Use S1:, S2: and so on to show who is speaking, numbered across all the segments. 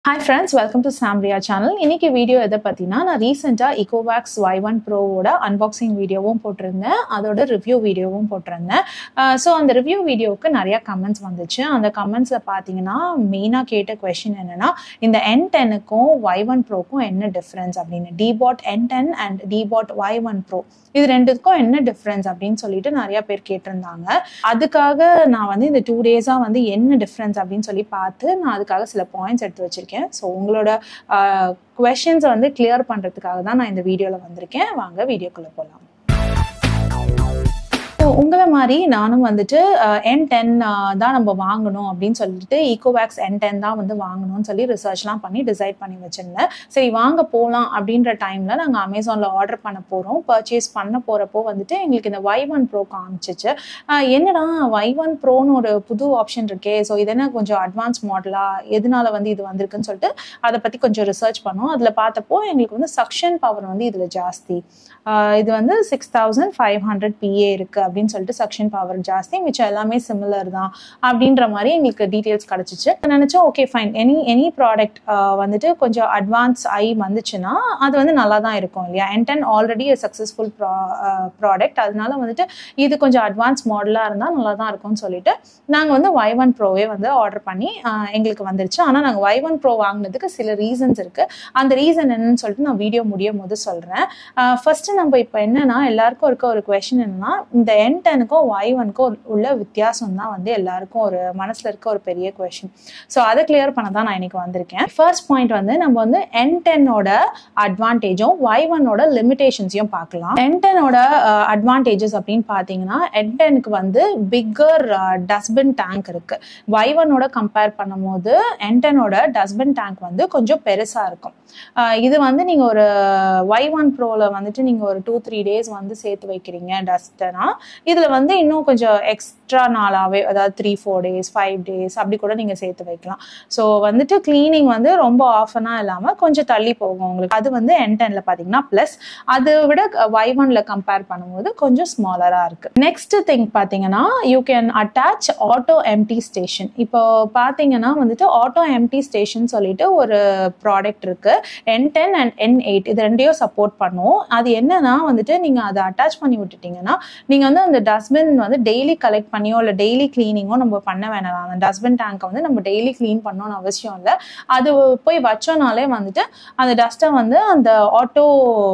S1: hi friends welcome to சாம்ரியா channel இன்னைக்கு video எதை பற்றினா நான் ரீசெண்டாக இகோவேக்ஸ் ஒய் ஒன் ப்ரோவோட அன்பாக்சிங் வீடியோவும் போட்டிருந்தேன் அதோட ரிவ்யூ வீடியோவும் போட்டிருந்தேன் ஸோ அந்த ரிவ்யூ வீடியோவுக்கு நிறையா கமெண்ட்ஸ் வந்துச்சு அந்த கமெண்ட்ஸில் பார்த்தீங்கன்னா மெயினாக கேட்ட கொஷின் என்னென்னா இந்த என் டென்னுக்கும் ஒய் ஒன் ப்ரோக்கும் என்ன டிஃப்ரென்ஸ் அப்படின்னு Deebot N ten and Deebot Y one pro இது ரெண்டுக்கும் என்ன டிஃப்ரென்ஸ் அப்படின்னு சொல்லிட்டு நிறைய பேர் கேட்டிருந்தாங்க அதுக்காக நான் வந்து இந்த டூ டேஸாக வந்து என்ன டிஃப்ரென்ஸ் அப்படின்னு சொல்லி பார்த்து நான் அதுக்காக சில பாயிண்ட்ஸ் எடுத்து வச்சிருக்கேன் ஸோ உங்களோட கொஷின்ஸை வந்து கிளியர் பண்ணுறதுக்காக தான் நான் இந்த வீடியோவில் வந்திருக்கேன் வாங்க வீடியோக்குள்ளே போகலாம் ஸோ உங்களை மாதிரி நானும் வந்துட்டு என் டென் தான் நம்ம வாங்கணும் அப்படின்னு சொல்லிட்டு ஈகோவேக்ஸ் என் டென் தான் வந்து வாங்கணும்னு சொல்லி ரிசர்ச்லாம் பண்ணி டிசைட் பண்ணி வச்சுருந்தேன் சரி வாங்க போகலாம் அப்படின்ற டைமில் நாங்கள் அமேசானில் ஆர்டர் பண்ண போகிறோம் பர்ச்சேஸ் பண்ண போகிறப்போ வந்துட்டு எங்களுக்கு இந்த ஒய் ஒன் ப்ரோ காமிச்சிச்சு என்னடா ஒய் ஒன் ப்ரோன்னு ஒரு புது ஆப்ஷன் இருக்கே ஸோ இது என்ன கொஞ்சம் அட்வான்ஸ் மாடலாக எதனால வந்து இது வந்திருக்குன்னு சொல்லிட்டு அதை பற்றி கொஞ்சம் ரிசர்ச் பண்ணோம் அதில் பார்த்தப்போ எங்களுக்கு வந்து சக்ஷன் பவர் வந்து இதில் ஜாஸ்தி இது வந்து six thousand five hundred PA இருக்குது அப்படின்னு சொல்லிட்டு சக்ஷன் பவர் ஜாஸ்தி மிச்சம் எல்லாமே சிமிலர் தான் அப்படின்ற மாதிரி எங்களுக்கு டீட்டெயில்ஸ் கிடச்சிச்சு நினச்சோம் okay fine any any product வந்துட்டு கொஞ்சம் அட்வான்ஸ் ஐ வந்துச்சுன்னா அது வந்து நல்லா தான் இருக்கும் இல்லையா N ten already successful pro product அதனால வந்துட்டு இது கொஞ்சம் அட்வான்ஸ் மாடலாக இருந்தால் நல்லா தான் இருக்கும்னு சொல்லிட்டு நாங்கள் வந்து ஒய் ஒன் ப்ரோவே வந்து ஆர்டர் பண்ணி எங்களுக்கு வந்துருச்சு ஆனால் நாங்கள் ஒய் ஒன் ப்ரோ வாங்கினதுக்கு சில ரீசன்ஸ் இருக்குது அந்த ரீசன் என்னன்னு சொல்லிட்டு நான் வீடியோ முடியும் போது சொல்கிறேன் ஃபர்ஸ்ட் நம்ம இப்போ என்னன்னா எல்லாருக்கும் இருக்க ஒரு கொஷின் என்னன்னா இந்த என் டெனுக்கும் ஒய் ஒனுக்கும் உள்ள வித்தியாசம் தான் வந்து எல்லாருக்கும் ஒரு மனசுல இருக்க ஒரு பெரிய கொஷின் ஸோ அதை கிளியர் பண்ண தான் நான் இன்னைக்கு வந்திருக்கேன் ஃபர்ஸ்ட் பாயிண்ட் வந்து நம்ம வந்து என் டென்னோட அட்வான்டேஜும் ஒய் ஒன்னோட லிமிடேஷன்ஸையும் பார்க்கலாம் என் டெனோட அட்வான்டேஜஸ் அப்படின்னு பார்த்தீங்கன்னா என் டெனுக்கு வந்து பிக்கர் டஸ்ட்பின் டேங்க் இருக்கு ஒய் ஒன்னோட கம்பேர் பண்ணும்போது என் டெனோட டஸ்ட்பின் டேங்க் வந்து கொஞ்சம் பெருசா இருக்கும் இது வந்து நீங்க ஒரு ஒய் ஒன் ப்ரோல வந்துட்டு நீங்க ஒரு டூ த்ரீ டேஸ் வந்து சேர்த்து வைக்கிறீங்க டஸ்ட்னா இதுல வந்து இன்னும் கொஞ்சம் எக்ஸ்ட்ரா நாளாவே அதாவது three four days five days அப்படி கூட நீங்க சேர்த்து வைக்கலாம் ஸோ வந்துட்டு கிளீனிங் வந்து ரொம்ப ஆஃபனா இல்லாம கொஞ்சம் தள்ளி போகும் உங்களுக்கு அது வந்து என் டென்ல பாத்தீங்கன்னா பிளஸ் அதை விட ஒய் ஒன்ல கம்பேர் பண்ணும்போது கொஞ்சம் ஸ்மாலரா இருக்கு நெக்ஸ்ட் திங் பாத்தீங்கன்னா you can attach auto empty station இப்போ பாத்தீங்கன்னா வந்துட்டு ஆட்டோ எம்டி ஸ்டேஷன் சொல்லிட்டு ஒரு ப்ராடக்ட் இருக்கு N ten and N eight இது ரெண்டையும் சப்போர்ட் பண்ணும் அது என்னன்னா வந்துட்டு நீங்க அதை அட்டாச் பண்ணி விட்டுட்டீங்கன்னா நீங்க வந்து அந்த டஸ்ட்பின் வந்து டெய்லி கலெக்ட் பண்ணியோ இல்லை டெய்லி கிளீனிங்கோ நம்ம பண்ண வேணாம் அந்த டஸ்ட்பின் டேங்கை வந்து நம்ம டெய்லி க்ளீன் பண்ணணும்னு அவசியம் இல்லை அது போய் வச்சோனாலே வந்துட்டு அந்த டஸ்ட்டை வந்து அந்த ஆட்டோ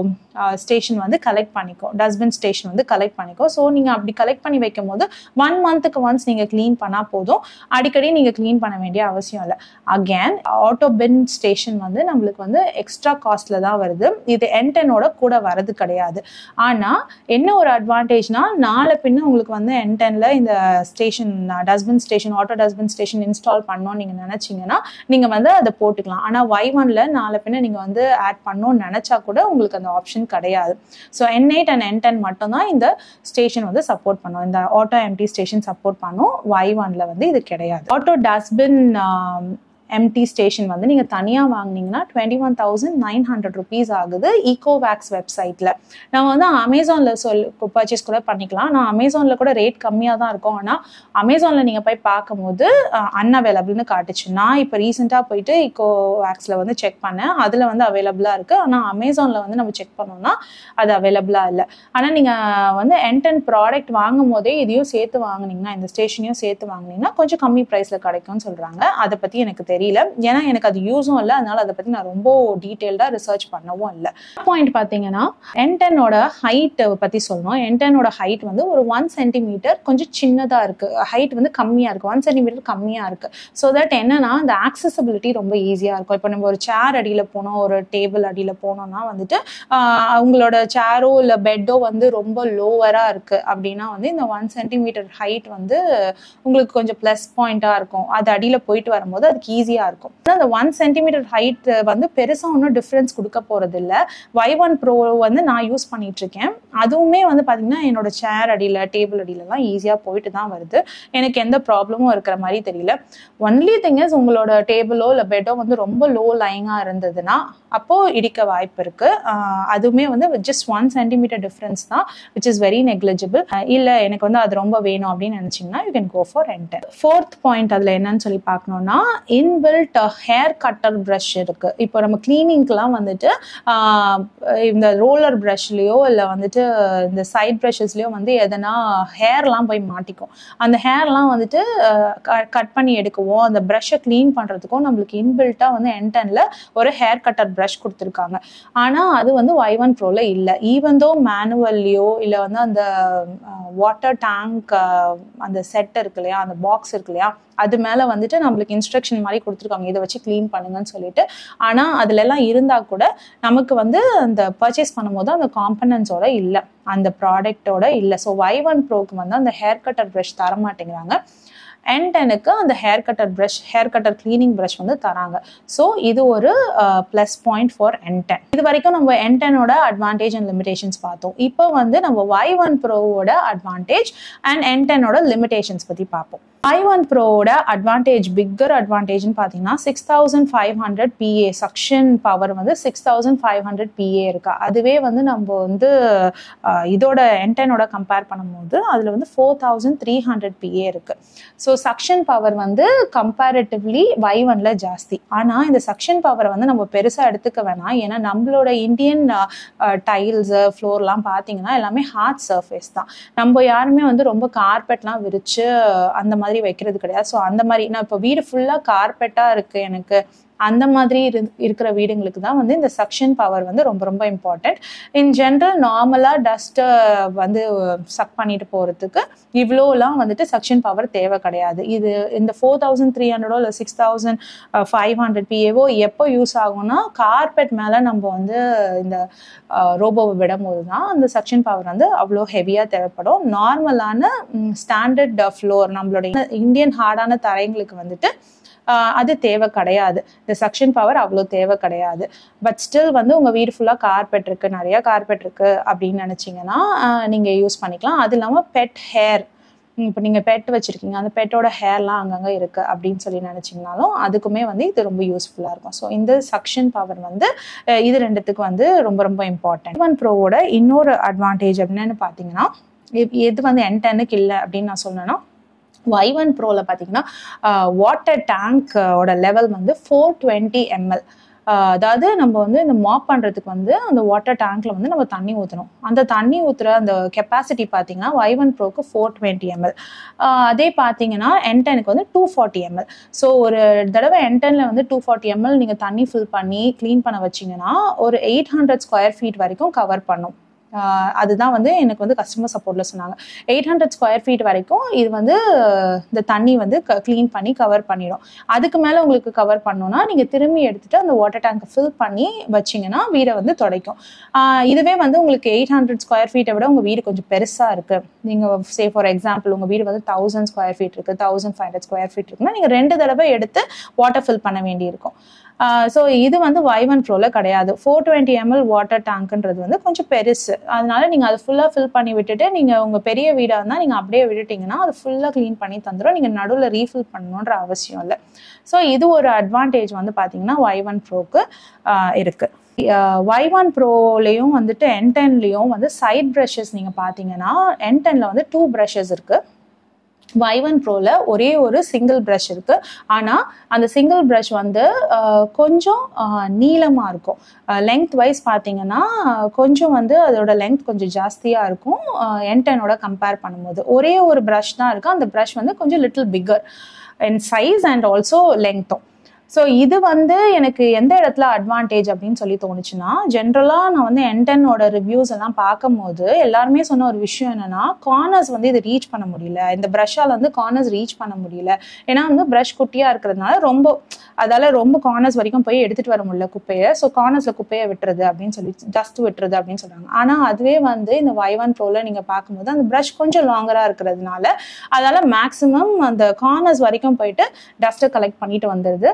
S1: ஸ்டேஷன் வந்து கலெக்ட் பண்ணிக்கோ டஸ்ட்பின் ஸ்டேஷன் வந்து கலெக்ட் பண்ணிக்கோ ஸோ நீங்கள் அப்படி கலெக்ட் பண்ணி வைக்கும் போது ஒன் மந்த்துக்கு ஒன்ஸ் நீங்கள் க்ளீன் பண்ணால் போதும் அடிக்கடி நீங்கள் க்ளீன் பண்ண வேண்டிய அவசியம் இல்லை அகேன் ஆட்டோ பின் ஸ்டேஷன் வந்து நம்மளுக்கு வந்து எக்ஸ்ட்ரா காஸ்ட்ல தான் வருது இது என்டெனோட கூட வரது கிடையாது ஆனால் என்ன ஒரு அட்வான்டேஜ்னா நாளை பின்ன உங்களுக்கு வந்து என்டென்ல இந்த station dustbin station auto dustbin station install பண்ணோம்னு நீங்கள் நினச்சிங்கன்னா நீங்கள் வந்து அதை போட்டுக்கலாம் ஆனால் ஒய் ஒன்ல நாளை பின்ன நீங்கள் வந்து ஆட் பண்ணோம்னு நினச்சா கூட உங்களுக்கு அந்த ஆப்ஷன் கிடையாது so N eight and N ten மட்டும் தான் இந்த ஸ்டேஷன் வந்து சப்போர்ட் பண்ணும் இந்த ஆட்டோ எம்டி ஸ்டேஷன் சப்போர்ட் பண்ணும் ஒய் ஒன்ல வந்து இது கிடையாது ஆட்டோ டஸ்ட்பின் எம்டி ஸ்டேஷன் வந்து நீங்கள் தனியாக வாங்கினீங்கன்னா twenty one thousand nine hundred rupees ஆகுது ஈகோவேக்ஸ் வெப்சைட்டில் நம்ம வந்து அமேசானில் சொல் பர்ச்சேஸ் கூட பண்ணிக்கலாம் நான் அமேசானில் கூட ரேட் கம்மியாக தான் இருக்கும் ஆனால் அமேசானில் நீங்கள் போய் பார்க்கும்போது அன்அவைலபிள்னு காட்டுச்சு நான் இப்போ ரீசெண்டாக போயிட்டு ஈகோவேக்ஸில் வந்து செக் பண்ணேன் அதில் வந்து அவைலபிளாக இருக்குது ஆனால் அமேசானில் வந்து நம்ம செக் பண்ணோம்னா அது அவைலபிளாக இல்லை ஆனால் நீங்கள் வந்து என்டன் ப்ராடக்ட் வாங்கும் போதே இதையும் சேர்த்து வாங்கினீங்கன்னா இந்த ஸ்டேஷனையும் சேர்த்து வாங்கினீங்கன்னா கொஞ்சம் கம்மி ப்ரைஸில் கிடைக்கும்னு சொல்கிறாங்க அதை பற்றி எனக்கு தெரியும் தெரியல ஏன்னா எனக்கு அது யூஸும் இல்லை அதனால அதை பற்றி நான் ரொம்ப டீட்டெயில்டாக ரிசர்ச் பண்ணவும் இல்லை பாயிண்ட் பார்த்தீங்கன்னா என்டெனோட ஹைட் பற்றி சொல்லணும் என்டெனோட ஹைட் வந்து ஒரு ஒன் சென்டிமீட்டர் கொஞ்சம் சின்னதாக இருக்குது ஹைட் வந்து கம்மியாக இருக்குது ஒன் சென்டிமீட்டர் கம்மியாக இருக்குது ஸோ தட் என்னன்னா அந்த ஆக்சசபிலிட்டி ரொம்ப ஈஸியாக இருக்கும் இப்போ நம்ம ஒரு சேர் அடியில் போனோம் ஒரு டேபிள் அடியில் போனோம்னா வந்துட்டு அவங்களோட சேரோ இல்லை பெட்டோ வந்து ரொம்ப லோவராக இருக்குது அப்படின்னா வந்து இந்த ஒன் சென்டிமீட்டர் ஹைட் வந்து உங்களுக்கு கொஞ்சம் ப்ளஸ் பாயிண்ட்டாக இருக்கும் அது அடியில் போயிட்டு வரும்போது அதுக்கு ஈஸி ஈஸியாக இருக்கும் அந்த ஒன் சென்டிமீட்டர் ஹைட் வந்து பெருசாக ஒன்றும் டிஃப்ரென்ஸ் கொடுக்க போகிறது இல்லை ஒய் ஒன் ப்ரோ வந்து நான் யூஸ் பண்ணிட்டு இருக்கேன் அதுவுமே வந்து பார்த்தீங்கன்னா என்னோட சேர் அடியில் டேபிள் அடியிலலாம் ஈஸியாக போயிட்டு தான் வருது எனக்கு எந்த ப்ராப்ளமும் இருக்கிற மாதிரி தெரியல ஒன்லி திங் இஸ் உங்களோட டேபிளோ இல்லை பெட்டோ வந்து ரொம்ப லோ லைங்காக இருந்ததுன்னா அப்போது இடிக்க வாய்ப்பு இருக்கு ஆஹ் அதுவுமே வந்து ஜஸ்ட் ஒன் சென்டிமீட்டர் டிஃப்ரென்ஸ் தான் விச் இஸ் வெரி நெக்லிஜிபிள் இல்லை எனக்கு வந்து அது ரொம்ப வேணும் அப்படின்னு நினச்சிங்கன்னா you can go for rent fourth point அதில் என்னன்னு சொல்லி பார்க்கணும்னா இன்பில்ட் ஹேர் கட்டர் ப்ரஷ் இருக்கு இப்போ நம்ம கிளீனிங்க்கெலாம் வந்துட்டு ஆஹ் இந்த ரோலர் ப்ரஷ்லேயோ இல்லை வந்துட்டு இந்த சைட் ப்ரஷஸ்லேயோ வந்து எதனா ஹேர்லாம் போய் மாட்டிக்கும் அந்த ஹேர்லாம் வந்துட்டு கட் பண்ணி எடுக்கவும் அந்த ப்ரஷ்ஷை க்ளீன் பண்ணுறதுக்கும் நம்மளுக்கு இன்பில்ட்டாக வந்து என்டனில் ஒரு ஹேர் கட்டர் ப்ரஷ் கொடுத்துருக்காங்க ஆனால் அது வந்து ஒய் ஒன் ப்ரோவில் இல்லை ஈவன் தோ மேனுவல்லையோ இல்லை வந்து அந்த வாட்டர் டேங்க் அந்த செட் இருக்கு இல்லையா அந்த பாக்ஸ் இருக்கு இல்லையா அது மேலே வந்துட்டு நம்மளுக்கு இன்ஸ்ட்ரக்ஷன் மாதிரி கொடுத்துருக்காங்க இதை வச்சு க்ளீன் பண்ணுங்கன்னு சொல்லிட்டு ஆனால் அதுல எல்லாம் இருந்தால் கூட நமக்கு வந்து அந்த பர்ச்சேஸ் பண்ணும்போது அந்த காம்பனன்ஸோட இல்லை அந்த ப்ராடக்டோட இல்லை ஸோ ஒய் ஒன் ப்ரோக்கு வந்து அந்த ஹேர் கட்டர் ப்ரஷ் தர மாட்டேங்கிறாங்க என் டெனுக்கு அந்த hair cutter brush hair cutter cleaning brush வந்து தராங்க ஸோ இது ஒரு plus point for N ten இது வரைக்கும் நம்ம என் டெனோட அட்வான்டேஜ் அண்ட் லிமிடேஷன்ஸ் பார்த்தோம் இப்போ வந்து நம்ம ஒய் ஒன் ப்ரோவோட அட்வான்டேஜ் அண்ட் என் டெனோட லிமிடேஷன்ஸ் பற்றி பார்ப்போம் ஐ ஒன் ப்ரோவோட அட்வான்டேஜ் பிக்கர் அட்வான்டேஜ்னு பார்த்தீங்கன்னா six thousand five hundred PA suction power வந்து six thousand five hundred PA இருக்கா அதுவே வந்து நம்ம வந்து இதோட என்டெனோட கம்பேர் பண்ணும்போது அதில் வந்து four thousand three hundred PA இருக்கு ஸோ சக்ஷன் பவர் வந்து கம்பேரிட்டிவ்லி வை ஒன்ல ஜாஸ்தி ஆனால் இந்த சக்ஷன் பவரை வந்து நம்ம பெருசாக எடுத்துக்க வேணாம் ஏன்னா நம்மளோட இந்தியன் டைல்ஸு ஃப்ளோர்லாம் பார்த்தீங்கன்னா எல்லாமே ஹார்ட் சர்ஃபேஸ் தான் நம்ம யாருமே வந்து ரொம்ப கார்பெட்லாம் விரிச்சு அந்த மாதிரி வைக்கிறது கிடையாது ஸோ அந்த மாதிரி நான் இப்போ வீடு ஃபுல்லாக கார்பெட்டாக இருக்குது எனக்கு அந்த மாதிரி இரு இருக்கிற வீடுங்களுக்கு தான் வந்து இந்த சக்ஷன் பவர் வந்து ரொம்ப ரொம்ப இம்பார்ட்டண்ட் இன் ஜென்ரல் நார்மலாக டஸ்ட்டை வந்து சக் பண்ணிட்டு போகிறதுக்கு இவ்வளோலாம் வந்துட்டு சக்ஷன் பவர் தேவை கிடையாது இது இந்த ஃபோர் தௌசண்ட் த்ரீ ஹண்ட்ரடோ இல்லை சிக்ஸ் தௌசண்ட் ஃபைவ் ஹண்ட்ரட் பிஏவோ எப்போ யூஸ் ஆகும்னா கார்பெட் மேலே நம்ம வந்து இந்த ரோபோவை விடும்போது தான் அந்த சக்ஷன் பவர் வந்து அவ்வளோ ஹெவியாக தேவைப்படும் நார்மலான ஸ்டாண்டர்ட் ஃப்ளோர் நம்மளுடைய இந்தியன் ஹார்டான தரைங்களுக்கு வந்துட்டு அது தேவை கிடையாது இந்த சக்ஷன் பவர் அவ்வளோ தேவை கிடையாது பட் ஸ்டில் வந்து உங்கள் வீடு ஃபுல்லாக கார்பெட் இருக்குது நிறையா கார்பெட் இருக்குது அப்படின்னு நினச்சிங்கன்னா நீங்கள் யூஸ் பண்ணிக்கலாம் அது இல்லாமல் பெட் ஹேர் இப்போ நீங்கள் பெட் வச்சுருக்கீங்க அந்த பெட்டோட ஹேர்லாம் அங்கங்கே இருக்குது அப்படின்னு சொல்லி நினச்சிங்கனாலும் அதுக்குமே வந்து இது ரொம்ப யூஸ்ஃபுல்லாக இருக்கும் ஸோ இந்த சக்ஷன் பவர் வந்து இது ரெண்டுத்துக்கு வந்து ரொம்ப ரொம்ப இம்பார்ட்டன்ட் ஒன் ப்ரோவோட இன்னொரு அட்வான்டேஜ் என்னன்னு பார்த்தீங்கன்னா எது வந்து என் டென்னுக்கு இல்லை அப்படின்னு நான் சொன்னேன்னா ஒய் ஒன் ப்ரோவில் பார்த்தீங்கன்னா வாட்டர் டேங்கோட லெவல் வந்து ஃபோர் டுவெண்ட்டி எம்எல் அதாவது நம்ம வந்து இந்த மாப் பண்ணுறதுக்கு வந்து அந்த வாட்டர் டேங்க்ல வந்து நம்ம தண்ணி ஊற்றணும் அந்த தண்ணி ஊற்றுற அந்த கெப்பாசிட்டி பார்த்தீங்கன்னா ஒய் ஒன் ப்ரோக்கு ஃபோர் டுவெண்ட்டி எம்எல் அதே பார்த்தீங்கன்னா என்டெனுக்கு வந்து டூ ஃபார்ட்டி எம்எல் ஸோ ஒரு தடவை என்டெனில் வந்து டூ ஃபார்ட்டி எம்எல் நீங்கள் தண்ணி ஃபில் பண்ணி க்ளீன் பண்ண வச்சிங்கன்னா ஒரு எயிட் ஹண்ட்ரட் ஸ்கொயர் ஃபீட் வரைக்கும் கவர் பண்ணும் அதுதான் வந்து எனக்கு வந்து கஸ்டமர் சப்போர்ட்ல சொன்னாங்க எயிட் ஹண்ட்ரட் ஸ்கொயர் ஃபீட் வரைக்கும் இது வந்து இந்த தண்ணி வந்து க்ளீன் பண்ணி கவர் பண்ணிடும் அதுக்கு மேலே உங்களுக்கு கவர் பண்ணோம்னா நீங்கள் திரும்பி எடுத்துட்டு அந்த வாட்டர் டேங்கை ஃபில் பண்ணி வச்சிங்கன்னா வீடை வந்து துடைக்கும் இதுவே வந்து உங்களுக்கு எயிட் ஹண்ட்ரட் ஸ்கொயர் ஃபீட்டை விட உங்கள் வீடு கொஞ்சம் பெருசாக இருக்குது நீங்கள் சே ஃபார் எக்ஸாம்பிள் உங்கள் வீடு வந்து தௌசண்ட் ஸ்கொயர் ஃபீட் இருக்குது thousand five hundred square feet இருக்குன்னா நீங்கள் ரெண்டு தடவை எடுத்து வாட்டர் ஃபில் பண்ண வேண்டியிருக்கும் ஸோ இது வந்து வைவன் ப்ரோவில் கிடையாது ஃபோர் டுவெண்ட்டி எம்எல் வாட்டர் டேங்க்ன்றது வந்து கொஞ்சம் பெருசு அதனால நீங்கள் அதை ஃபுல்லாக ஃபில் பண்ணி விட்டுட்டு நீங்கள் உங்கள் பெரிய வீடாக இருந்தால் நீங்கள் அப்படியே விட்டுட்டிங்கன்னா அது ஃபுல்லாக க்ளீன் பண்ணி தந்துடும் நீங்கள் நடுவில் ரீஃபில் பண்ணணுன்ற அவசியம் இல்லை ஸோ இது ஒரு அட்வான்டேஜ் வந்து பார்த்தீங்கன்னா வைவன் ப்ரோக்கு இருக்குது ஒய் ஒன் ப்ரோலையும் வந்துட்டு என் டென்லேயும் வந்து சைட் ப்ரஷஸ் நீங்கள் பார்த்தீங்கன்னா என் டென்னில் வந்து டூ ப்ரஷஸ் இருக்குது வைவன் ப்ரோவில் ஒரே ஒரு சிங்கிள் ப்ரஷ் இருக்குது ஆனால் அந்த சிங்கிள் ப்ரஷ் வந்து கொஞ்சம் நீளமாக இருக்கும் லெங்க் வைஸ் பார்த்தீங்கன்னா கொஞ்சம் வந்து அதோட லெங்க் கொஞ்சம் ஜாஸ்தியாக இருக்கும் என்டனோட கம்பேர் பண்ணும்போது ஒரே ஒரு ப்ரஷ் தான் இருக்குது அந்த ப்ரஷ் வந்து கொஞ்சம் little bigger in size and also லெங்க்த்தும் ஸோ இது வந்து எனக்கு எந்த இடத்துல அட்வான்டேஜ் அப்படின்னு சொல்லி தோணுச்சுன்னா ஜென்ரலாக நான் வந்து என்டனோட ரிவ்யூஸ் எல்லாம் பார்க்கும்போது எல்லாருமே சொன்ன ஒரு விஷயம் என்னன்னா கார்னர்ஸ் வந்து இது ரீச் பண்ண முடியல இந்த ப்ரஷ்ஷால் வந்து கார்னர்ஸ் ரீச் பண்ண முடியல ஏன்னா வந்து ப்ரஷ் குட்டியாக இருக்கிறதுனால ரொம்ப அதால ரொம்ப கார்னர்ஸ் வரைக்கும் போய் எடுத்துகிட்டு வர முடியல குப்பையை ஸோ கார்னர்ஸில் குப்பையை விட்டுறது அப்படின்னு சொல்லி டஸ்ட் விட்டுறது அப்படின்னு சொல்கிறாங்க ஆனால் அதுவே வந்து இந்த வைவன் ப்ரோவில் நீங்கள் பார்க்கும்போது அந்த ப்ரஷ் கொஞ்சம் லாங்கராக இருக்கிறதுனால அதால் மேக்ஸிமம் அந்த கார்னர்ஸ் வரைக்கும் போயிட்டு டஸ்ட்டை கலெக்ட் பண்ணிட்டு வந்துடுது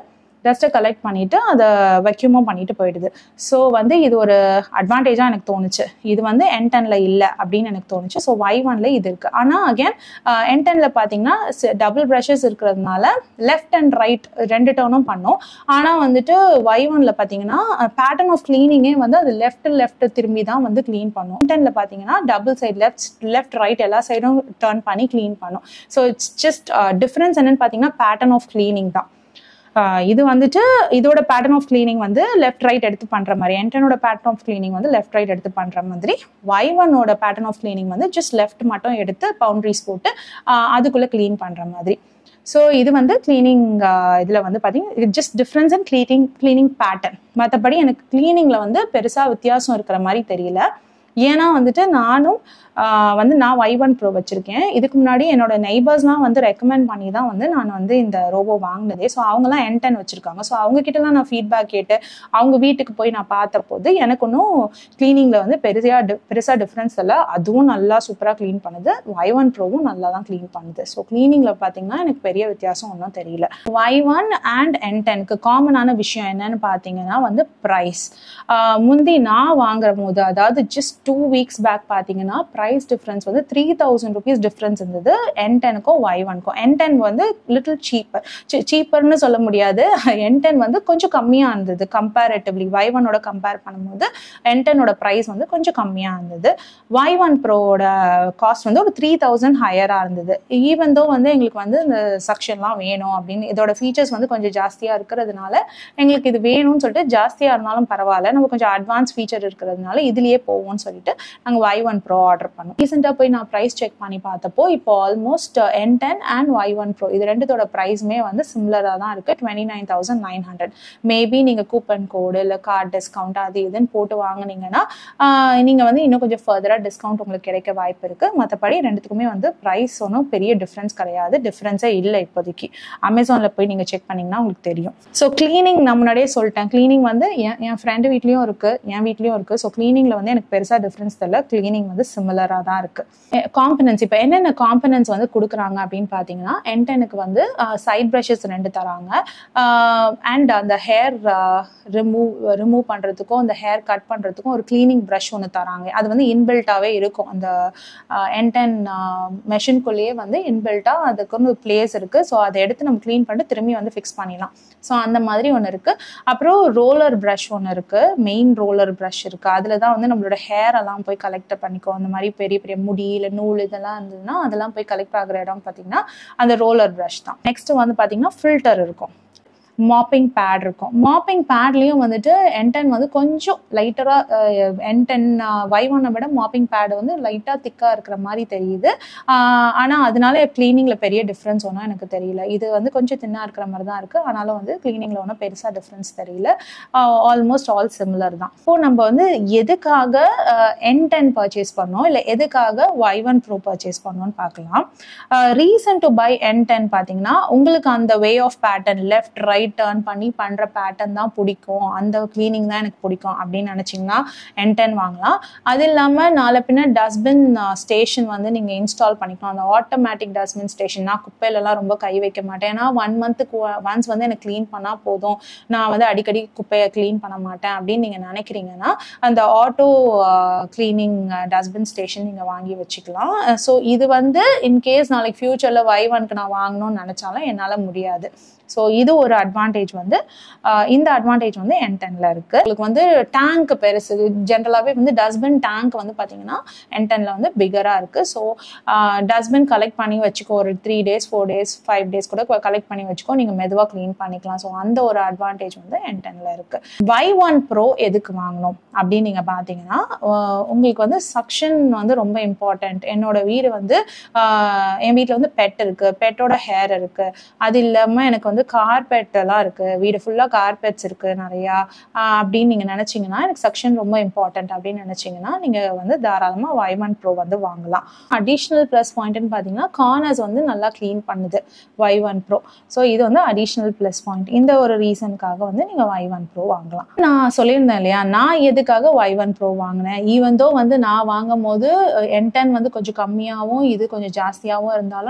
S1: டஸ்ட்டை கலெக்ட் பண்ணிட்டு அதை வெக்யூமும் பண்ணிட்டு போயிடுது ஸோ வந்து இது ஒரு அட்வான்டேஜாக எனக்கு தோணுச்சு இது வந்து என் டென்ல இல்லை அப்படின்னு எனக்கு தோணுச்சு ஸோ ஒய் ஒன்ல இது இருக்கு ஆனால் அகேன் என் டென்ல பார்த்தீங்கன்னா டபுள் ப்ரஷஸ் இருக்கிறதுனால லெஃப்ட் அண்ட் ரைட் ரெண்டு டர்னும் பண்ணும் ஆனால் வந்துட்டு ஒய் ஒன்ல பார்த்தீங்கன்னா பேட்டர்ன் ஆஃப் கிளீனிங்கே வந்து அது லெஃப்ட் லெஃப்ட் திரும்பி தான் வந்து க்ளீன் பண்ணும் டென்ல பார்த்தீங்கன்னா double side left left right எல்லா சைடும் டர்ன் பண்ணி க்ளீன் பண்ணும் ஸோ இட்ஸ் ஜஸ்ட் டிஃப்ரென்ஸ் என்னன்னு பார்த்தீங்கன்னா பேட்டர்ன் ஆஃப் கிளீனிங் தான் ஆஹ் இது வந்துட்டு இதோட பேட்டர்ன் ஆஃப் கிளீனிங் வந்து லெஃப்ட் ரைட் எடுத்து பண்ற மாதிரி என்டனோட பேட்டர்ன் ஆஃப் கிளீனிங் வந்து லெஃப்ட் ரைட் எடுத்து பண்ற மாதிரி ஒய் ஒன்னோட பேட்டர்ன் ஆஃப் கிளீனிங் வந்து ஜஸ்ட் லெஃப்ட் மட்டும் எடுத்து பவுண்டரிஸ் போட்டு ஆஹ் அதுக்குள்ள க்ளீன் பண்ற மாதிரி ஸோ இது வந்து கிளீனிங் இதில் வந்து பார்த்தீங்கன்னா just difference in cleaning cleaning pattern மற்றபடி எனக்கு க்ளீனிங்கில் வந்து பெருசாக வித்தியாசம் இருக்கிற மாதிரி தெரியல ஏன்னா வந்துட்டு நானும் ஆஹ் வந்து நான் ஒய் ஒன் ப்ரோ வச்சிருக்கேன் இதுக்கு முன்னாடி என்னோட நெய்பர்ஸ்லாம் வந்து ரெக்கமெண்ட் பண்ணி தான் வந்து நான் வந்து இந்த ரோபோ வாங்கினதே ஸோ அவங்கலாம் என் டென் வச்சிருக்காங்க ஸோ அவங்க கிட்டலாம் நான் ஃபீட்பேக் கேட்டு அவங்க வீட்டுக்கு போய் நான் பார்த்த போது எனக்கு ஒன்றும் கிளீனிங்கில் வந்து பெருசா டி பெருசாக டிஃப்ரென்ஸ் இல்லை அதுவும் நல்லா சூப்பராக க்ளீன் பண்ணுது ஒய் ஒன் ப்ரோவும் நல்லா தான் க்ளீன் பண்ணுது ஸோ க்ளீனிங்கில் பார்த்தீங்கன்னா எனக்கு பெரிய வித்தியாசம் ஒன்றும் தெரியல ஒய் ஒன் அண்ட் என் டென்க்கு காமனான விஷயம் என்னன்னு பார்த்தீங்கன்னா வந்து ப்ரைஸ் முந்தி நான் வாங்குற போது அதாவது ஜஸ்ட் டூ வீக்ஸ் பேக் பார்த்தீங்கன்னா ப்ரைஸ் டிஃப்ரென்ஸ் வந்து த்ரீ தௌசண்ட் ருபீஸ் டிஃப்ரென்ஸ் இருந்தது என் டெனுக்கும் ஒய் ஒன்க்கும் என் டென் வந்து லிட்டில் சீப்பர் சீப்பர்னு சொல்ல முடியாது என் டென் வந்து கொஞ்சம் கம்மியாக இருந்தது கம்பேரேட்டிவ்லி ஒய் ஒனோட கம்பேர் பண்ணும்போது என் டென்னோட ப்ரைஸ் வந்து கொஞ்சம் கம்மியாக இருந்தது ஒய் ஒன் ப்ரோவோட காஸ்ட் வந்து ஒரு த்ரீ தௌசண்ட் ஹையராக இருந்தது ஈவன் தோ வந்து எங்களுக்கு வந்து இந்த செக்ஷன்லாம் வேணும் அப்படின்னு இதோட ஃபீச்சர்ஸ் வந்து கொஞ்சம் ஜாஸ்தியாக இருக்கிறதுனால எங்களுக்கு இது வேணும்னு சொல்லிட்டு ஜாஸ்தியாக இருந்தாலும் பரவாயில்ல நம்ம கொஞ்சம் அட்வான்ஸ் ஃபீச்சர் இருக்கிறதுனால இதுலயே போவோம்னு சொல்லிட்டு நாங்கள் ஒய் ஒன் ப்ரோ ஆர்டர் பண்ணோம் ரீசெண்டாக போய் நான் ப்ரைஸ் செக் பண்ணி பார்த்தப்போ இப்போ almost N ten and Y one pro இது ரெண்டுத்தோட ப்ரைஸுமே வந்து சிம்லராக தான் இருக்குது twenty nine thousand nine hundred maybe நீங்கள் கூப்பன் கோடு இல்லை கார்டு டிஸ்கவுண்ட் அது இதுன்னு போட்டு வாங்குனீங்கன்னா நீங்கள் வந்து இன்னும் கொஞ்சம் ஃபர்தராக டிஸ்கவுண்ட் உங்களுக்கு கிடைக்க வாய்ப்பு இருக்குது மற்றபடி ரெண்டுத்துக்குமே வந்து ப்ரைஸ் ஒன்றும் பெரிய டிஃப்ரென்ஸ் கிடையாது டிஃப்ரென்ஸே இல்லை இப்போதைக்கு அமேசானில் போய் நீங்கள் செக் பண்ணிங்கன்னா உங்களுக்கு தெரியும் ஸோ க்ளீனிங் நான் முன்னாடியே சொல்லிட்டேன் க்ளீனிங் வந்து என் என் ஃப்ரெண்டு வீட்லேயும் இருக்குது என் வீட்லேயும் இருக்குது ஸோ க்ளீனிங்கில் வந்து எனக்கு பெருசாக டிஃப்ரென்ஸ் தெரியல க்ளீனிங் வந்து சிமிலராக தான் இருக்குது காம்பனன்ஸ் இப்போ என்னென்ன காம்பனன்ஸ் வந்து கொடுக்குறாங்க அப்படின்னு பார்த்தீங்கன்னா என்டெனுக்கு வந்து சைட் ப்ரஷஸ் ரெண்டு தராங்க அண்ட் அந்த ஹேர் ரிமூவ் ரிமூவ் பண்ணுறதுக்கும் அந்த ஹேர் கட் பண்ணுறதுக்கும் ஒரு க்ளீனிங் ப்ரஷ் ஒன்று தராங்க அது வந்து இன்பில்ட்டாகவே இருக்கும் அந்த என்டென் மெஷின்குள்ளேயே வந்து இன்பில்ட்டாக அதுக்கு ஒரு பிளேஸ் இருக்குது ஸோ அதை எடுத்து நம்ம க்ளீன் பண்ணிட்டு திரும்பி வந்து ஃபிக்ஸ் பண்ணிடலாம் ஸோ அந்த மாதிரி ஒன்று இருக்குது அப்புறம் ரோலர் ப்ரஷ் ஒன்று இருக்குது மெயின் ரோலர் ப்ரஷ் இருக்குது அதில் தான் வந்து நம்மளோட ஹேர் எல்லாம் போய் கலெக்ட் பண்ணிக்கோ அந்த மாதிரி பெரிய பெரிய முடி இல்லை நூல் இதெல்லாம் இருந்ததுன்னா அதெல்லாம் போய் கலெக்ட் ஆகிற இடம் பார்த்தீங்கன்னா அந்த ரோலர் ப்ரஷ் தான் நெக்ஸ்ட் வந்து பார்த்தீங்கன்னா ஃபில்டர் இருக்கும் மாப்பிங் பேட் இருக்கும் மாப்பிங் பேட்லேயும் வந்துட்டு என்டென் வந்து கொஞ்சம் லைட்டராக என்டென் ஒய் ஒன்னை விட மாப்பிங் பேட் வந்து லைட்டாக திக்காக இருக்கிற மாதிரி தெரியுது ஆனால் அதனால க்ளீனிங்கில் பெரிய டிஃப்ரென்ஸ் ஒன்றும் எனக்கு தெரியல இது வந்து கொஞ்சம் தின்னாக இருக்கிற மாதிரி தான் இருக்குது ஆனாலும் வந்து க்ளீனிங்கில் ஒன்றும் பெருசாக டிஃப்ரென்ஸ் தெரியல ஆல்மோஸ்ட் ஆல் சிமிலர் தான் ஸோ நம்ம வந்து எதுக்காக என் டென் பர்ச்சேஸ் பண்ணோம் இல்லை எதுக்காக ஒய் ஒன் ப்ரோ பர்ச்சேஸ் பண்ணோம்னு பார்க்கலாம் reason to buy N ten பார்த்தீங்கன்னா உங்களுக்கு அந்த way of pattern left right right turn பண்ணி பண்ணுற பேட்டர்ன் தான் பிடிக்கும் அந்த க்ளீனிங் தான் எனக்கு பிடிக்கும் அப்படின்னு நினச்சிங்கன்னா என் டென் வாங்கலாம் அது இல்லாமல் நாளை பின்ன டஸ்ட்பின் ஸ்டேஷன் வந்து நீங்கள் இன்ஸ்டால் பண்ணிக்கலாம் அந்த ஆட்டோமேட்டிக் டஸ்ட்பின் ஸ்டேஷன் நான் குப்பையிலலாம் ரொம்ப கை வைக்க மாட்டேன் ஏன்னா ஒன் மந்த்துக்கு ஒன்ஸ் வந்து எனக்கு க்ளீன் பண்ணால் போதும் நான் வந்து அடிக்கடி குப்பையை க்ளீன் பண்ண மாட்டேன் அப்படின்னு நீங்கள் நினைக்கிறீங்கன்னா அந்த ஆட்டோ க்ளீனிங் டஸ்ட்பின் ஸ்டேஷன் நீங்கள் வாங்கி வச்சுக்கலாம் ஸோ இது வந்து இன்கேஸ் நாளைக்கு ஃப்யூச்சரில் வை ஒன்க்கு நான் வாங்கணும்னு நினச்சாலும் என்னால் முடியாது ஸோ இது ஒரு அட்வான்டேஜ் வந்து இந்த அட்வான்டேஜ் வந்து என் டென்ல இருக்கு உங்களுக்கு வந்து டேங்க் பெருசு ஜென்ரலாகவே வந்து டஸ்ட்பின் டேங்க் வந்து பார்த்தீங்கன்னா என் டென்ல வந்து பிகராக இருக்கு ஸோ டஸ்ட்பின் கலெக்ட் பண்ணி வச்சுக்கோ ஒரு three days four days five days கூட கலெக்ட் பண்ணி வச்சுக்கோ நீங்கள் மெதுவாக க்ளீன் பண்ணிக்கலாம் ஸோ அந்த ஒரு அட்வான்டேஜ் வந்து என் டென்ல இருக்கு வை ஒன் ப்ரோ எதுக்கு வாங்கணும் அப்படின்னு நீங்கள் பார்த்தீங்கன்னா உங்களுக்கு வந்து சக்ஷன் வந்து ரொம்ப இம்பார்ட்டன்ட் என்னோட வீடு வந்து என் வீட்டில் வந்து பெட் இருக்கு பெட்டோட ஹேர் இருக்கு அது இல்லாமல் எனக்கு வந்து கார்பெட் எல்லாம் இருக்கு வீடு ஃபுல்லாக கார்பெட்ஸ் இருக்கு நிறையா அப்படின்னு நீங்கள் நினச்சிங்கன்னா எனக்கு செக்ஷன் ரொம்ப இம்பார்ட்டன்ட் அப்படின்னு நினச்சிங்கன்னா நீங்கள் வந்து தாராளமாக வைமன் ப்ரோ வந்து வாங்கலாம் அடிஷ்னல் ப்ளஸ் பாயிண்ட்னு பார்த்தீங்கன்னா கார்னர்ஸ் வந்து நல்லா க்ளீன் பண்ணுது வை ஒன் ப்ரோ ஸோ இது வந்து அடிஷ்னல் ப்ளஸ் பாயிண்ட் இந்த ஒரு ரீசனுக்காக வந்து நீங்கள் வை ஒன் ப்ரோ வாங்கலாம் நான் சொல்லியிருந்தேன் இல்லையா நான் எதுக்காக வை ஒன் ப்ரோ வாங்கினேன் ஈவன் தோ வந்து நான் வாங்கும் போது என் டென் வந்து கொஞ்சம் கம்மியாகவும் இது கொஞ்சம் ஜாஸ்தியாகவும் இருந்தாலும் நான்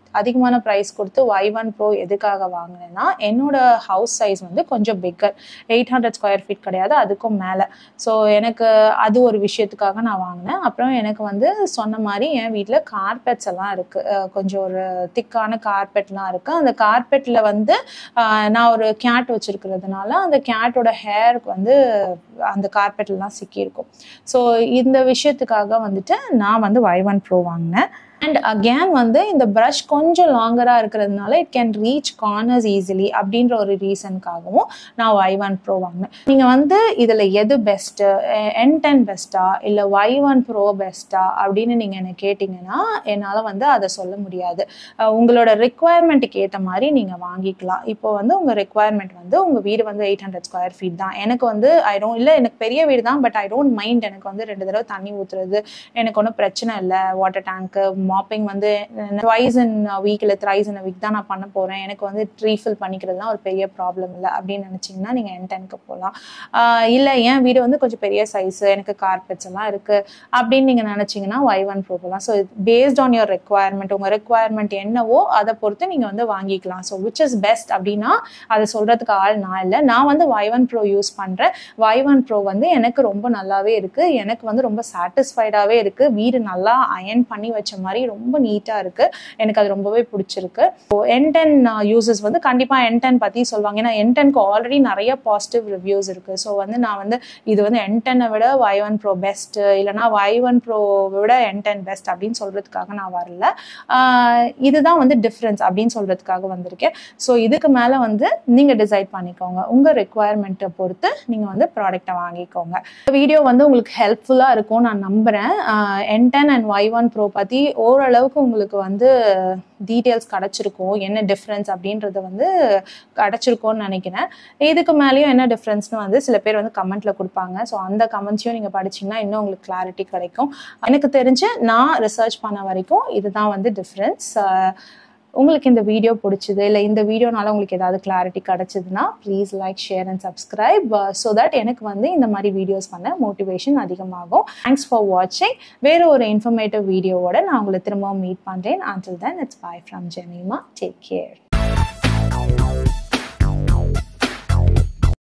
S1: அதிகமான ப்ரைஸ் கொடுத்து ஒய் ஒன் ப்ரோ எதுக்காக வாங்கினேன்னா என்னோட ஹவுஸ் சைஸ் வந்து கொஞ்சம் bigger eight hundred square feet கிடையாது அதுக்கும் மேலே ஸோ எனக்கு அது ஒரு விஷயத்துக்காக நான் வாங்கினேன் அப்புறம் எனக்கு வந்து சொன்ன மாதிரி என் வீட்டில் கார்பெட்ஸ் எல்லாம் இருக்குது கொஞ்சம் ஒரு திக்கான கார்பெட்லாம் இருக்குது அந்த கார்பெட்டில் வந்து ஆஹ், நான் ஒரு கேட் வச்சுருக்கிறதுனால அந்த கேட்டோட ஹேருக்கு வந்து அந்த கார்பெட்லாம் சிக்கியிருக்கும் ஸோ இந்த விஷயத்துக்காக வந்துட்டு நான் வந்து ஒய் ஒன் ப்ரோ வாங்கினேன் அண்ட் அகேன் வந்து இந்த ப்ரஷ் கொஞ்சம் லாங்கராக இருக்கிறதுனால it can reach corners easily அப்படின்ற ஒரு ரீசனுக்காகவும் நான் ஒய் ஒன் ப்ரோ வாங்கினேன் நீங்கள் வந்து இதில் எது பெஸ்ட்டு என் டென் பெஸ்ட்டா இல்லை ஒய் ஒன் ப்ரோ பெஸ்ட்டா அப்படின்னு நீங்கள் என்ன கேட்டிங்கன்னா என்னால் வந்து அதை சொல்ல முடியாது அஹ் உங்களோட ரெக்குவயர்மெண்ட்டுக்கு ஏற்ற மாதிரி நீங்கள் வாங்கிக்கலாம் இப்போ வந்து உங்கள் ரெக்குவயர்மெண்ட் வந்து உங்கள் வீடு வந்து எயிட் ஹண்ட்ரட் ஸ்கொயர் ஃபீட் தான் எனக்கு வந்து ஐ டோன்ட் இல்லை எனக்கு பெரிய வீடு தான் பட் ஐ டோன்ட் மைண்ட் எனக்கு வந்து ரெண்டு தடவை தண்ணி ஊற்றுறது எனக்கு ஒன்றும் பிரச்சனை இல்லை வாட்டர் டேங்க்கு மாப்பிங் வந்து ட்வைஸ் இன் வீக் இல்லை த்ரைஸ் இன் வீக் தான் நான் பண்ண போகிறேன் எனக்கு வந்து ரீஃபில் பண்ணிக்கிறதுலாம் ஒரு பெரிய ப்ராப்ளம் இல்லை அப்படின்னு நினச்சிங்கன்னா நீங்கள் என் டென்க்கு போகலாம் இல்லை என் வீடு வந்து கொஞ்சம் பெரிய சைஸு எனக்கு கார்பெட்ஸ் எல்லாம் இருக்குது அப்படின்னு நீங்கள் நினச்சிங்கன்னா ஒய் ஒன் ப்ரோ போகலாம் so based on your requirement உங்கள் ரெக்குவயர்மெண்ட் என்னவோ அதை பொறுத்து நீங்கள் வந்து வாங்கிக்கலாம் ஸோ விச் இஸ் பெஸ்ட் அப்படின்னா அதை சொல்கிறதுக்கு ஆள் நான் இல்லை நான் வந்து ஒய் ஒன் ப்ரோ யூஸ் பண்ணுறேன் ஒய் ஒன் ப்ரோ வந்து எனக்கு ரொம்ப நல்லாவே இருக்குது எனக்கு வந்து ரொம்ப சாட்டிஸ்ஃபைடாகவே இருக்குது வீடு நல்லா அயன் பண்ணி வச்ச மாதிரி ரொம்ப நீட்டாக இருக்குது எனக்கு அது ரொம்பவே பிடிச்சிருக்கு என் டென் யூசர்ஸ் வந்து கண்டிப்பாக என் டென் பற்றி சொல்லுவாங்க ஏன்னா என் டென்க்கு ஆல்ரெடி நிறைய பாசிட்டிவ் ரிவ்யூஸ் இருக்குது ஸோ வந்து நான் வந்து இது வந்து என் டென்னை விட ஒய் ஒன் ப்ரோ பெஸ்ட்டு இல்லைனா ஒய் ஒன் ப்ரோ விட என் டென் பெஸ்ட் அப்படின்னு சொல்கிறதுக்காக நான் வரல ஆஹ் இதுதான் வந்து டிஃப்ரென்ஸ் அப்படின்னு சொல்கிறதுக்காக வந்திருக்கேன் ஸோ இதுக்கு மேலே வந்து நீங்கள் டிசைட் பண்ணிக்கோங்க உங்கள் ரெக்குவயர்மெண்ட்டை பொறுத்து நீங்கள் வந்து ப்ராடக்டை வாங்கிக்கோங்க வீடியோ வந்து உங்களுக்கு ஹெல்ப்ஃபுல்லாக இருக்கும் நான் நம்புகிறேன் N ten and Y one pro பற்றி ஓரளவுக்கு உங்களுக்கு வந்து டீட்டெயில்ஸ் கிடச்சிருக்கும் என்ன டிஃப்ரென்ஸ் அப்படின்றது வந்து கிடச்சிருக்கும்னு நினைக்கிறேன் இதுக்கு மேலேயும் என்ன டிஃப்ரென்ஸ்னு வந்து சில பேர் வந்து கமெண்ட்ல கொடுப்பாங்க ஸோ அந்த கமெண்ட்ஸையும் நீங்கள் படிச்சீங்கன்னா இன்னும் உங்களுக்கு கிளாரிட்டி கிடைக்கும் எனக்கு தெரிஞ்சு நான் ரிசர்ச் பண்ண வரைக்கும் இதுதான் வந்து டிஃப்ரென்ஸ் உங்களுக்கு இந்த வீடியோ பிடிச்சது இல்லை இந்த வீடியோனால உங்களுக்கு ஏதாவது கிளாரிட்டி கிடைச்சதுன்னா please like share and subscribe so that எனக்கு வந்து இந்த மாதிரி வீடியோஸ் பண்ண மோட்டிவேஷன் அதிகமாகும் தேங்க்ஸ் ஃபார் வாட்சிங் வேறு ஒரு இன்ஃபர்மேட்டிவ் வீடியோவோட நான் உங்களை திரும்பவும் மீட் பண்ணுறேன் until then it's bye from Jemima take care